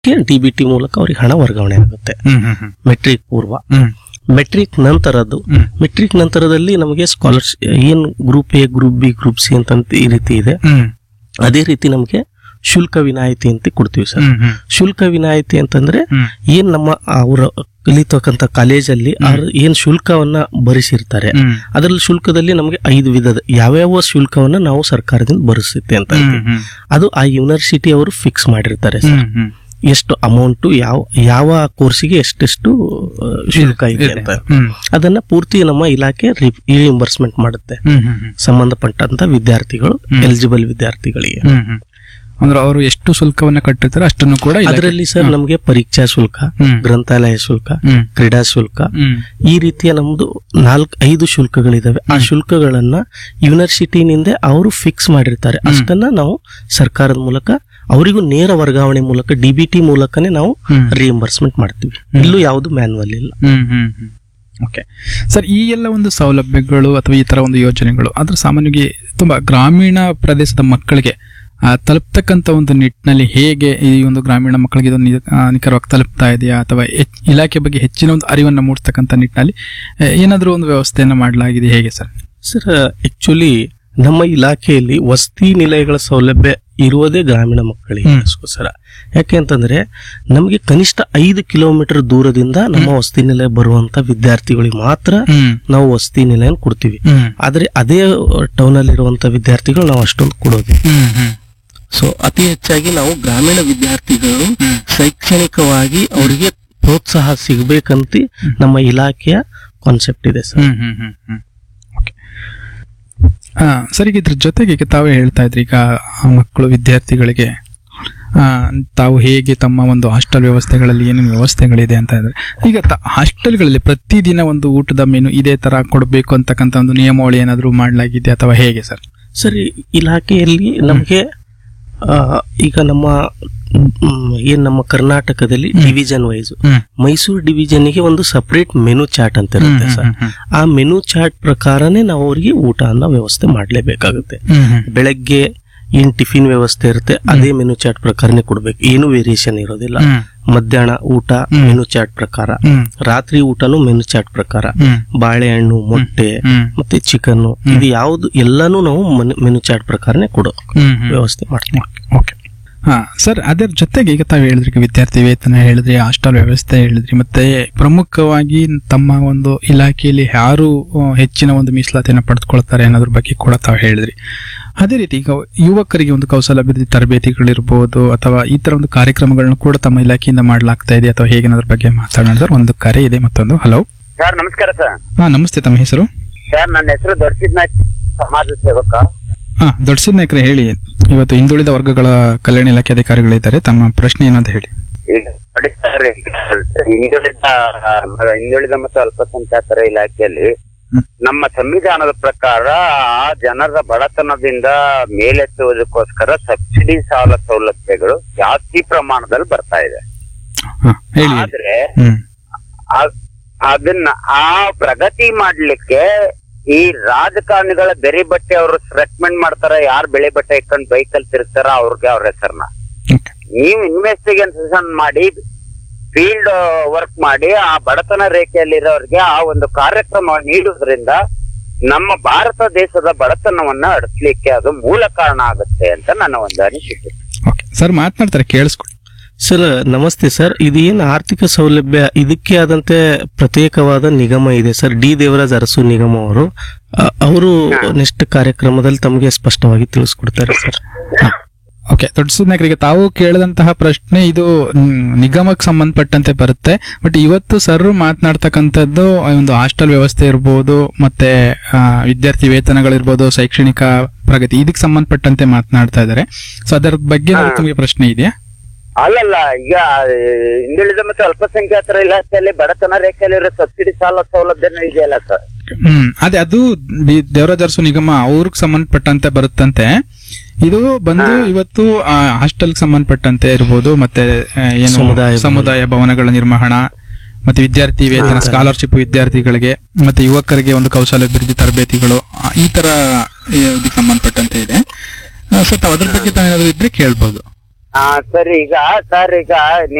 D B T ಮೂಲಕ ಅವ್ರಿಗೆ ಹಣ ವರ್ಗಾವಣೆ ಆಗುತ್ತೆ ಹ್ಮ್ ಹ್ಮ್ ಹ್ಮ್ ಮೆಟ್ರಿಕ್ ಪೂರ್ವ ಹ್ಮ್ ಮೆಟ್ರಿಕ್ ನಂತರದ್ದು ಹ್ಮ್. ಮೆಟ್ರಿಕ್ ನಂತರದಲ್ಲಿ ನಮಗೆ ಸ್ಕಾಲರ್ಶಿಪ್ ಏನ್ group A group B group C ಅಂತ ಈ ರೀತಿ ಇದೆ ಹ್ಮ್ ಅದೇ ರೀತಿ ನಮಗೆ ಶುಲ್ಕ ವಿನಾಯಿತಿ ಅಂತ ಕೊಡ್ತೀವಿ ಸರ್ ಹ್ಮ್ ಹ್ಮ್ ಶುಲ್ಕ ವಿನಾಯಿತಿ ಅಂತಂದ್ರೆ ಹ್ಮ್ ಏನ್ ನಮ್ಮ ಅವರ ಕಲಿತಕ್ಕಂತ ಕಾಲೇಜಲ್ಲಿ ಅವ್ರು ಏನ್ ಶುಲ್ಕವನ್ನ ಭರಿಸಿರ್ತಾರೆ ಹ್ಮ್ ಅದರಲ್ಲಿ ಶುಲ್ಕದಲ್ಲಿ ನಮಗೆ ಐದು ವಿಧದ ಯಾವ್ಯಾವ ಶುಲ್ಕವನ್ನ ನಾವು ಸರ್ಕಾರದಿಂದ ಭರಿಸುತ್ತೆ ಅಂತ ಹ್ಮ್ ಹೇಳ್ತೀವಿ. ಹ್ಮ್ ಅದು ಆ ಯೂನಿವರ್ಸಿಟಿ ಅವರು ಫಿಕ್ಸ್ ಮಾಡಿರ್ತಾರೆ ಸರ್ ಹ್ಮ್ ಹ್ಮ್ ಎಷ್ಟು ಅಮೌಂಟ್ ಯಾವ ಯಾವ ಕೋರ್ಸಿಗೆ ಎಷ್ಟೆಷ್ಟು ಆ, ಶುಲ್ಕ ಇದೆ ಇದೆ. ಅಂತ ಹ್ಮ್ ಅದನ್ನ ಪೂರ್ತಿ ನಮ್ಮ ಇಲಾಖೆ ರಿಇಂಬರ್ಸ್ಮೆಂಟ್ ಮಾಡುತ್ತೆ ಹ್ಮ್ ಹ್ಮ್ ಹ್ಮ್ ಸಂಬಂಧಪಟ್ಟಂತ ವಿದ್ಯಾರ್ಥಿಗಳು ಹ್ಮ್. ಎಲಿಜಿಬಲ್ ವಿದ್ಯಾರ್ಥಿಗಳಿಗೆ ಹ್ಮ್ ಹ್ಮ್ ಅಂದ್ರೆ ಅವರು ಎಷ್ಟು ಶುಲ್ಕವನ್ನ ಕಟ್ಟಿರ್ತಾರೆ ಅಷ್ಟನ್ನು ಕೂಡ ಇಲಾಖೆ- ಅದರಲ್ಲಿ ಸರ್ ನಮಗೆ ಪರೀಕ್ಷಾ ಶುಲ್ಕ ಹ್ಮ್ ಗ್ರಂಥಾಲಯ ಶುಲ್ಕ ಹ್ಮ್ ಕ್ರೀಡಾ ಶುಲ್ಕ ಹ್ಮ್ ಈ ರೀತಿಯ ನಮ್ದು ನಾಲ್ಕು ಐದು ಶುಲ್ಕಗಳಿದಾವೆ ಆ ಶುಲ್ಕಗಳನ್ನ ಯೂನಿವರ್ಸಿಟಿನಿಂದ ಅವರು ಫಿಕ್ಸ್ ಮಾಡಿರ್ತಾರೆ ಅಷ್ಟನ್ನ ನಾವು ಸರ್ಕಾರದ ಮೂಲಕ ಅವರಿಗೂ ನೇರ ವರ್ಗಾವಣೆ ಮೂಲಕ ಡಿ ಬಿ ಟಿ ಮೂಲಕನೇ ನಾವು ಹ್ಮ್. ರಿಎಂಬರ್ಸ್ಮೆಂಟ್ ಮಾಡ್ತೀವಿ ಇಲ್ಲೂ ಯಾವುದು ಮ್ಯಾನ್ಯಲ್ ಇಲ್ಲ ಹ್ಮ್ ಹ್ಮ್ ಹ್ಮ್ ಓಕೆ ಸರ್ ಈ ಎಲ್ಲ ಒಂದು ಸೌಲಭ್ಯಗಳು ಅಥವಾ ಈ ತರ ಒಂದು ಯೋಜನೆಗಳು ಅದ್ರ ಸಾಮಾನ್ಯವಾಗಿ ತುಂಬಾ ಗ್ರಾಮೀಣ ಪ್ರದೇಶದ ಮಕ್ಕಳಿಗೆ ಆ, ತಲುಪ್ತಕ್ಕಂಥ ಒಂದು ನಿಟ್ಟಿನಲ್ಲಿ ಹೇಗೆ ಈ ಒಂದು ಗ್ರಾಮೀಣ ಮಕ್ಕಳಿಗೆ ಇದು ನಿ- ಆ, ನಿಖರವಾಗಿ ತಲುಪ್ತಾ ಇದೆಯಾ ಅಥವಾ ಹೆಚ್- ಇಲಾಖೆ ಬಗ್ಗೆ ಹೆಚ್ಚಿನ ಒಂದು ಅರಿವನ್ನು ಮೂಡಿಸ್ತಕ್ಕಂಥ ನಿಟ್ಟಿನಲ್ಲಿ ಆ, ಏನಾದ್ರೂ ಒಂದು ವ್ಯವಸ್ಥೆಯನ್ನು ಮಾಡಲಾಗಿದೆ ಹೇಗೆ ಸರ್ ಸರ್ ಆಕ್ಚುಲಿ ನಮ್ಮ ಇಲಾಖೆಯಲ್ಲಿ ವಸತಿ ನಿಲಯಗಳ ಸೌಲಭ್ಯ ಇರುವುದೇ ಗ್ರಾಮೀಣ ಮಕ್ಕಳಿಗೆ ಹ್ಮ್. ಅದಕ್ಕೋಸ್ಕರ ಯಾಕೆ ಅಂತಂದ್ರೆ ನಮಗೆ ಕನಿಷ್ಠ ಐದು ಕಿಲೋಮೀಟರ್ ದೂರದಿಂದ ನಮ್ಮ ವಸತಿ ನಿಲಯ ಬರುವಂತ ವಿದ್ಯಾರ್ಥಿಗಳಿಗೆ ಮಾತ್ರ ಹ್ಮ್ ನಾವು ವಸತಿ ನಿಲಯ ಕೊಡ್ತೀವಿ ಹ್ಮ್ ಆದ್ರೆ ಅದೇ ಟೌನ್ ಅಲ್ಲಿ ಇರುವಂತ ವಿದ್ಯಾರ್ಥಿಗಳು ನಾವು ಅಷ್ಟೊಂದು ಕೊಡೋದಿಲ್ಲ ಹ್ಮ್ ಹ್ಮ್ ಸೊ ಅತಿ ಹೆಚ್ಚಾಗಿ ನಾವು ಗ್ರಾಮೀಣ ವಿದ್ಯಾರ್ಥಿಗಳು ಹ್ಮ್. ಶೈಕ್ಷಣಿಕವಾಗಿ ಅವರಿಗೆ ಪ್ರೋತ್ಸಾಹ ಸಿಗ್ಬೇಕಂತ ನಮ್ಮ ಇಲಾಖೆಯ ಕಾನ್ಸೆಪ್ಟ್ ಇದೆ ಸರ್ ಹ್ಮ್ ಹ್ಮ್ ಹ್ಮ್ ಹ್ಮ್ ಓಕೆ ಆ, ಸರ್ ಈಗ ಇದ್ರ ಜೊತೆಗೆ ಈಗ ತಾವೇ ಹೇಳ್ತಾ ಇದ್ರಿ ಈಗ ಆ ಮಕ್ಕಳು ವಿದ್ಯಾರ್ಥಿಗಳಿಗೆ ಆ, ತಾವು ಹೇಗೆ ತಮ್ಮ ಒಂದು ಹಾಸ್ಟೆಲ್ ವ್ಯವಸ್ಥೆಗಳಲ್ಲಿ ಏನೇನು ವ್ಯವಸ್ಥೆಗಳಿದೆ ಅಂತ ಇದ್ರೆ ಈಗ ತ- ಹಾಸ್ಟೆಲ್ಗಳಲ್ಲಿ ಪ್ರತಿದಿನ ಒಂದು ಊಟದ ಮೆನು ಇದೇ ತರ ಕೊಡಬೇಕು ಅಂತಕ್ಕಂಥ ಒಂದು ನಿಯಮಾವಳಿ ಏನಾದರೂ ಮಾಡಲಾಗಿದೆ ಅಥವಾ ಹೇಗೆ ಸರ್ ಸರಿ ಇಲಾಖೆಯಲ್ಲಿ ನಮಗೆ ಆ, ಈಗ ನಮ್ಮ ಮ್, ಏನ್ ನಮ್ಮ ಕರ್ನಾಟಕದಲ್ಲಿ ಡಿವಿಷನ್ ವೈಸ್ ಹ್ಮ್ ಮೈಸೂರು ಡಿವಿಷನ್ಗೆ ಒಂದು ಸಪರೇಟ್ ಮೆನು ಚಾರ್ಟ್ ಅಂತ ಇರುತ್ತೆ ಹ್ಮ್, ಸರ್ ಹ್ಮ್, ಹ್ಮ್. ಆ ಮೆನು ಚಾರ್ಟ್ ಪ್ರಕಾರನೇ ನಾವು ಅವರಿಗೆ ಊಟ ಅನ್ನೋ ವ್ಯವಸ್ಥೆ ಮಾಡಲೇಬೇಕಾಗುತ್ತೆ ಹ್ಮ್ ಹ್ಮ್ ಬೆಳಗ್ಗೆ ಏನ್ ಟಿಫಿನ್ ವ್ಯವಸ್ಥೆ ಇರುತ್ತೆ ಅದೇ ಮೆನು ಚಾರ್ಟ್ ಪ್ರಕಾರನೇ ಕೊಡ್ಬೇಕು ಏನು ವೇರಿಯೇಷನ್ ಇರೋದಿಲ್ಲ ಹ್ಮ್ ಮಧ್ಯಾಹ್ನ ಊಟ ಮೆನು ಚಾರ್ಟ್ ಪ್ರಕಾರ ಹ್ಮ್ ರಾತ್ರಿ ಊಟನು ಮೆನು ಚಾರ್ಟ್ ಪ್ರಕಾರ ಹ್ಮ್ ಬಾಳೆಹಣ್ಣು ಮೊಟ್ಟೆ ಹ್ಮ್ ಮತ್ತೆ ಚಿಕನ್ ಇದು ಯಾವ್ದು ಎಲ್ಲಾನು ನಾವು ಮೆನು ಚಾರ್ಟ್ ಪ್ರಕಾರನೇ ಕೊಡೋ ಹ್ಮ್ ಹ್ಮ್ ವ್ಯವಸ್ಥೆ ಮಾಡ್ತೀವಿ ಓಕೆ ಹಾ ಸರ್ ಅದರ ಜೊತೆಗೆ ಈಗ ತಾವು ಹೇಳಿದ್ರಿ ಈಗ ವಿದ್ಯಾರ್ಥಿ ವೇತನ ಹೇಳಿದ್ರಿ ಹಾಸ್ಟೆಲ್ ವ್ಯವಸ್ಥೆ ಹೇಳಿದ್ರಿ ಮತ್ತೆ ಪ್ರಮುಖವಾಗಿ ತಮ್ಮ ಒಂದು ಇಲಾಖೆಯಲ್ಲಿ ಯಾರು ಆ, ಹೆಚ್ಚಿನ ಒಂದು ಮೀಸಲಾತಿಯನ್ನು ಪಡೆದುಕೊಳ್ತಾರೆ ಅನ್ನೋದ್ರ ಬಗ್ಗೆ ಕೂಡ ತಾವು ಹೇಳಿದ್ರಿ ಅದೇ ರೀತಿ ಈಗ ಯುವಕರಿಗೆ ಒಂದು ಕೌಶಲಾಭಿವೃದ್ಧಿ ತರಬೇತಿಗಳಿರ್ಬೋದು ಅಥವಾ ಈ ತರ ಒಂದು ಕಾರ್ಯಕ್ರಮಗಳನ್ನು ಕೂಡ ತಮ್ಮ ಇಲಾಖೆಯಿಂದ ಮಾಡಲಾಗ್ತಾ ಇದೆ ಅಥವಾ ಹೇಗೆ ಅನ್ನೋದ್ರ ಬಗ್ಗೆ ಮಾತಾಡೋಣ ಸರ್ ಒಂದು ಕರೆ ಇದೆ ಮತ್ತೊಂದು ಹಲೋ ಸರ್ ನಮಸ್ಕಾರ ಸರ್ ಹಾ ನಮಸ್ತೆ ತಮ್ಮ ಹೆಸರು ಸರ್ ನನ್ನ ಹೆಸರು ದೊಡ್ಡಸಿದ್ನಾಥ್ ಸಮಾಜ ಸೇವಕ ಹಾ ದೊಡ್ಡ ನಾಯಕರೇ ಹೇಳಿ ಇವತ್ತು ಹಿಂದುಳಿದ ವರ್ಗಗಳ ಕಲ್ಯಾಣ ಇಲಾಖೆ ಅಧಿಕಾರಿಗಳಿದ್ದಾರೆ ತಮ್ಮ ಪ್ರಶ್ನೆ ಏನಂತ ಹೇಳಿ ಈಗ ನೋಡಿ ಸರ್ ಈಗ ಹಿಂದುಳಿದ ಹಿಂದುಳಿದ ಮತ್ತು ಅಲ್ಪಸಂಖ್ಯಾತರ ಇಲಾಖೆಯಲ್ಲಿ ಹ್ಮ್. ನಮ್ಮ ಸಂವಿಧಾನದ ಪ್ರಕಾರ ಆ ಜನರ ಬಡತನದಿಂದ ಮೇಲೆತ್ತುವುದಕ್ಕೋಸ್ಕರ ಸಬ್ಸಿಡಿ ಸಾಲ ಸೌಲಭ್ಯಗಳು ಜಾಸ್ತಿ ಪ್ರಮಾಣದಲ್ಲಿ ಬರ್ತಾ ಇದೆ ಹಾ ಹೇಳಿ ಹೇಳಿ. ಆದ್ರೆ ಹ್ಮ್ ಆ- ಅದನ್ನ ಆ ಪ್ರಗತಿ ಮಾಡ್ಲಿಕ್ಕೆ ಈ ರಾಜಕಾರಣಿಗಳ ಬೆರೆ ಬಟ್ಟೆ ಅವರು ರೆಕಮೆಂಡ್ ಮಾಡ್ತಾರ ಯಾರು ಬೆಳೆ ಬಟ್ಟೆ ಇಟ್ಕೊಂಡು ಬೈಕಲ್ಲಿ ತಿರ್ತಾರ ಅವ್ರಿಗೆ ಅವ್ರ ಹೆಸರನ್ನ ಓಕೆ ನೀವು ಇನ್ವೆಸ್ಟಿಗೇಷನ್ ಮಾಡಿ ಫೀಲ್ಡ್ ವರ್ಕ್ ಮಾಡಿ ಆ ಬಡತನ ರೇಖೆಯಲ್ಲಿರೋರಿಗೆ ಆ ಒಂದು ಕಾರ್ಯಕ್ರಮ ನೀಡುವುದರಿಂದ ನಮ್ಮ ಭಾರತ ದೇಶದ ಬಡತನವನ್ನ ಅಡಿಸ್ಲಿಕ್ಕೆ ಅದು ಮೂಲ ಕಾರಣ ಆಗುತ್ತೆ ಅಂತ ನನ್ನ ಒಂದು ಅನಿಸಿಕೆ ಓಕೆ ಸರ್ ಮಾತನಾಡ್ತಾರೆ ಕೇಳಿಸ್ಕೊಳ್ಳಿ ಸರ್ ನಮಸ್ತೆ ಸರ್ ಇದು ಏನು ಆರ್ಥಿಕ ಸೌಲಭ್ಯ ಇದಕ್ಕೆ ಆದಂತೆ ಪ್ರತ್ಯೇಕವಾದ ನಿಗಮ ಇದೆ ಸರ್ ಡಿ ದೇವರಾಜ್ ಅರಸು ನಿಗಮ ಅವರು ಅವರು ನೆಕ್ಸ್ಟ್ ಕಾರ್ಯಕ್ರಮದಲ್ಲಿ ತಮಗೆ ಸ್ಪಷ್ಟವಾಗಿ ತಿಳಿಸ್ಕೊಡ್ತಾರೆ ಸರ್ ಓಕೆ ದೊಡ್ಡ ಸುದ್ನಾಯಕರಿಗೆ ತಾವು ಕೇಳಿದಂತಹ ಪ್ರಶ್ನೆ ಇದು ಮ್, ನಿಗಮಕ್ಕೆ ಸಂಬಂಧಪಟ್ಟಂತೆ ಬರುತ್ತೆ ಬಟ್ ಇವತ್ತು ಸರ್ ಮಾತನಾಡ್ತಕ್ಕಂಥದ್ದು ಒಂದು ಹಾಸ್ಟೆಲ್ ವ್ಯವಸ್ಥೆ ಇರ್ಬೋದು ಮತ್ತೆ ಆ, ವಿದ್ಯಾರ್ಥಿ ವೇತನಗಳಿರ್ಬೋದು ಶೈಕ್ಷಣಿಕ ಪ್ರಗತಿ ಇದಕ್ಕೆ ಸಂಬಂಧಪಟ್ಟಂತೆ ಮಾತನಾಡ್ತಾ ಇದ್ದಾರೆ ಸೊ ಅದರ ಬಗ್ಗೆ ಏನಾದ್ರು ತಮಗೆ ಪ್ರಶ್ನೆ ಇದೆಯಾ ಅಲ್ಲಲ್ಲ ಈಗ ಆ, ಹಿಂದುಳಿದ ಮತ್ತು ಅಲ್ಪಸಂಖ್ಯಾತರ ಇಲಾಖೆಯಲ್ಲಿ ಬಡತನ ರೇಖೆಯಲ್ಲಿರೋ ಸಬ್ಸಿಡಿ ಸಾಲ ಸೌಲಭ್ಯನೂ ಇದೆಯಲ್ಲ ಸರ್ ಹ್ಮ್ ಅದೇ ಅದು ದಿ- ದೇವರಾಜ ಅರಸು ನಿಗಮ ಅವ್ರಿಗೆ ಸಂಬಂಧಪಟ್ಟಂತೆ ಬರುತ್ತಂತೆ ಇದು ಬಂದು ಇವತ್ತು ಹಾಸ್ಟೆಲ್ ಸಂಬಂಧಪಟ್ಟಂತೆ ಇರ್ಬೋದು ಮತ್ತೆ ಆ, ಏನು ಸಮುದಾಯ ಭವನ. ಸಮುದಾಯ ಭವನಗಳ ನಿರ್ವಹಣಾ ಮತ್ತೆ ವಿದ್ಯಾರ್ಥಿ ವೇತನ ಸ್ಕಾಲರ್ಶಿಪ್ ವಿದ್ಯಾರ್ಥಿಗಳಿಗೆ ಮತ್ತೆ ಯುವಕರಿಗೆ ಒಂದು ಕೌಶಲ್ಯಾಭಿವೃದ್ಧಿ ತರಬೇತಿಗಳು ಆ, ಈ ತರ ಆ, ಇದಕ್ಕೆ ಸಂಬಂಧಪಟ್ಟಂತೆ ಇದೆ ಸೊ ತಾವು ಅದ್ರ ಬಗ್ಗೆ ತಾವೇನಾದ್ರು ಇದ್ರೆ ಕೇಳ್ಬೋದು ಆ ಸರ್ ಈಗ ಸರ್ ಈಗ